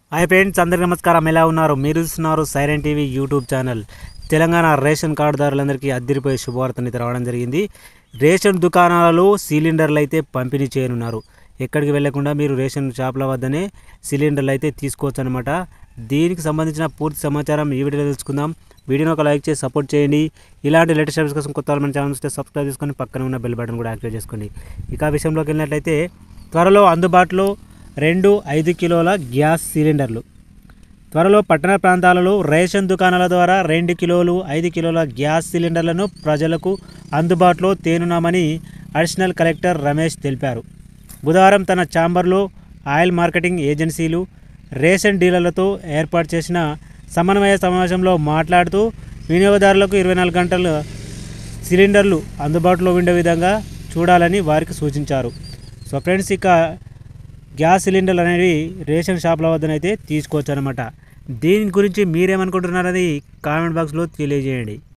hi friends అందరికీ నమస్కారం ఎలా ఉన్నారు మీరు చూస్తున్నారు siren TV YouTube channel Telangana ration కార్డుదారులందరికీ అద్దరిపోయే శుభవార్తని రావడం జరిగింది రేషన్ దుకాణాలలో సిలిండర్లు అయితే పంపిణీ చేయనున్నారు ఎక్కడికి వెళ్లకుండా మీరు రేషన్ షాప్ల వద్దనే సిలిండర్లు అయితే తీసుకోవచ్చు అనమాట దీనికి సంబంధించిన పూర్తి సమాచారం ఈ వీడియోలో తెలుసుకుందాం వీడియోని ఒక లైక్ చేసి సపోర్ట్ చేయండి ఇలాంటి లేటెస్ట్ సర్వీస్ కోసం కొత్త వాళ్ళు మన ఛానల్ వస్తే సబ్స్క్రైబ్ చేసుకొని పక్కన ఉన్న బెల్ బటన్ కూడా యాక్టివేట్ చేసుకోండి ఇక ఆ విషయంలోకి వెళ్ళినట్లయితే త్వరలో అందుబాటులో రెండు ఐదు కిలోల గ్యాస్ సిలిండర్లు త్వరలో పట్టణ ప్రాంతాలలో రేషన్ దుకాణాల ద్వారా రెండు కిలోలు ఐదు కిలోల గ్యాస్ సిలిండర్లను ప్రజలకు అందుబాటులో తేనున్నామని అడిషనల్ కలెక్టర్ రమేష్ తెలిపారు బుధవారం తన ఛాంబర్లో ఆయిల్ మార్కెటింగ్ ఏజెన్సీలు రేషన్ డీలర్లతో ఏర్పాటు చేసిన సమన్వయ సమావేశంలో మాట్లాడుతూ వినియోగదారులకు ఇరవై నాలుగు గంటలు సిలిండర్లు అందుబాటులో ఉండే విధంగా చూడాలని వారికి సూచించారు సో ఫ్రెండ్స్ ఇక గ్యాస్ సిలిండర్లు అనేవి రేషన్ షాప్ల వద్దనైతే తీసుకోవచ్చు అనమాట దీని గురించి మీరేమనుకుంటున్నారని కామెంట్ బాక్స్లో తెలియజేయండి